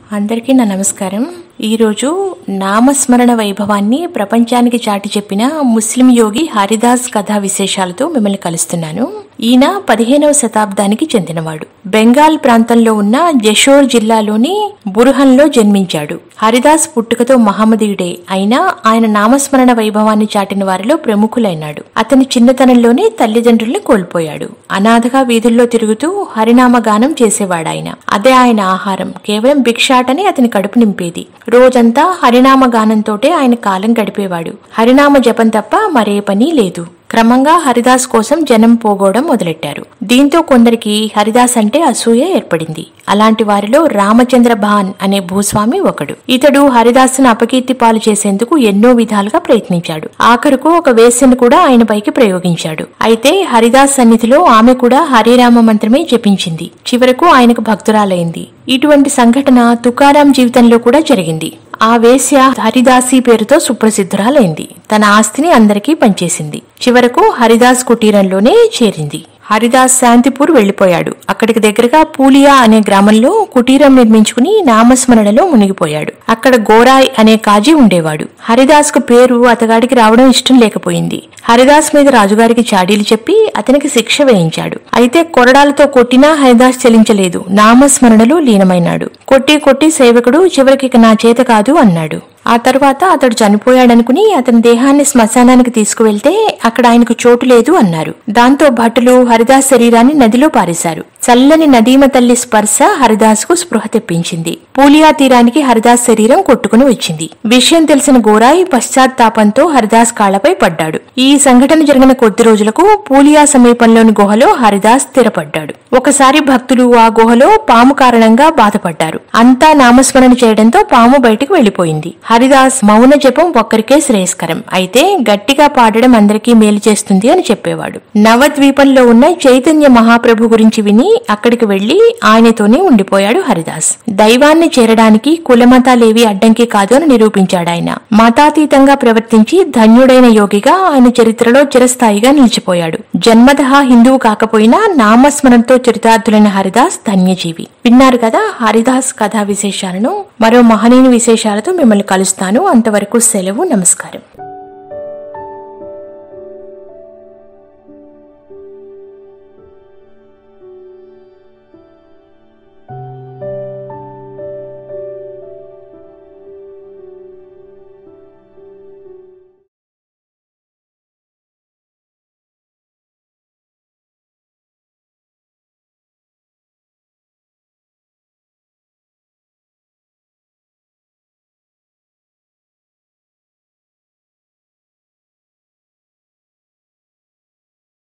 అందరికీ నా నమస్కారం ఈరోజు నామస్మరణ వైభవాన్ని ప్రపంచానికి చాటి చెప్పిన ముస్లిం యోగి హరిదాస్ కథా విశేషాలతో మిమ్మల్ని కలుస్తున్నాను ఈయన పదిహేనవ శతాబ్దానికి చెందినవాడు బెంగాల్ ప్రాంతంలో ఉన్న జషోర్ జిల్లాలోని బుర్హన్లో జన్మించాడు హరిదాస్ పుట్టుకతో మహమ్మదీయుడే అయినా ఆయన నామస్మరణ వైభవాన్ని చాటిన వారిలో ప్రముఖులైనాడు అతని చిన్నతనంలోనే తల్లిదండ్రుల్ని కోల్పోయాడు అనాథగా వీధుల్లో తిరుగుతూ హరినామ గానం చేసేవాడాయన అదే ఆయన ఆహారం కేవలం భిక్షాటని అతని కడుపు నింపేది రోజంతా హరినామ గానంతోటే ఆయన కాలం గడిపేవాడు హరినామ జపం తప్ప మరే పని లేదు క్రమంగా హరిదాస్ కోసం జనం పోగోవడం మొదలెట్టారు దీంతో కొందరికి హరిదాస్ అంటే అసూయ ఏర్పడింది అలాంటి వారిలో రామచంద్ర భాన్ అనే భూస్వామి ఒకడు ఇతడు హరిదాసును అపకీర్తి పాలు చేసేందుకు ఎన్నో విధాలుగా ప్రయత్నించాడు ఆఖరుకు ఒక వేశ్యను కూడా ఆయన పైకి ప్రయోగించాడు అయితే హరిదాస్ సన్నిధిలో ఆమె కూడా హరిరామ మంత్రమే జపించింది చివరకు ఆయనకు భక్తురాలైంది ఇటువంటి సంఘటన తుకారాం జీవితంలో కూడా జరిగింది ఆ వేశ్య హరిదాసి పేరుతో సుప్రసిద్ధురాలైంది తన ఆస్తిని అందరికీ పంచేసింది చివరకు హరిదాస్ కుటీరంలోనే చేరింది హరిదాస్ శాంతిపూర్ వెళ్లిపోయాడు అక్కడికి దగ్గరగా పూలియా అనే గ్రామంలో కుటీరం నిర్మించుకుని నామస్మరణలో మునిగిపోయాడు అక్కడ గోరాయ్ అనే కాజీ ఉండేవాడు హరిదాస్ కు పేరు అతగాడికి రావడం ఇష్టం లేకపోయింది హరిదాస్ మీద రాజుగారికి చాడీలు చెప్పి అతనికి శిక్ష వేయించాడు అయితే కొరడాలతో కొట్టినా హరిదాస్ చెలించలేదు నామస్మరణలో లీనమైనాడు కొట్టి కొట్టి సేవకుడు చివరికి ఇక నా చేత కాదు అన్నాడు ఆ తర్వాత అతడు చనిపోయాడనుకుని అతని దేహాన్ని శ్మశానానికి తీసుకువెళ్తే అక్కడ ఆయనకు చోటు లేదు అన్నారు దాంతో భటులు హరిదాస్ శరీరాన్ని నదిలో పారేశారు చల్లని నదీమ తల్లి స్పర్శ హరిదాస్కు స్పృహ తెప్పించింది పూలియా తీరానికి హరిదాస్ శరీరం కొట్టుకుని వచ్చింది విషయం తెలిసిన గోరాయి పశ్చాత్తాపంతో హరిదాస్ కాళ్లపై పడ్డాడు ఈ సంఘటన జరిగిన కొద్ది రోజులకు పూలియా సమీపంలోని గుహలో హరిదాస్ స్థిరపడ్డాడు ఒకసారి భక్తులు ఆ గుహలో పాము కారణంగా బాధపడ్డారు అంతా నామస్మరణ చేయడంతో పాము బయటికి వెళ్లిపోయింది హరిదాస్ మౌన జపం ఒక్కరికే శ్రేయస్కరం అయితే గట్టిగా పాడడం అందరికీ మేలు చేస్తుంది అని చెప్పేవాడు నవద్వీపంలో ఉన్న చైతన్య మహాప్రభు గురించి విని అక్కడికి వెళ్లి ఆయనతోనే ఉండిపోయాడు హరిదాస్ దైవాన్ని చేరడానికి కులమతాలేవి అడ్డంకి కాదు అని నిరూపించాడు ఆయన మతాతీతంగా ప్రవర్తించి ధన్యుడైన యోగిగా ఆయన చరిత్రలో చిరస్థాయిగా నిలిచిపోయాడు జన్మతః హిందువు కాకపోయినా నామస్మరణతో చరితార్థులైన హరిదాస్ ధన్యజీవి విన్నారు కదా హరిదాస్ కథా విశేషాలను మరో మహనీయుని విశేషాలతో మిమ్మల్ని కలుస్తాను అంతవరకు సెలవు నమస్కారం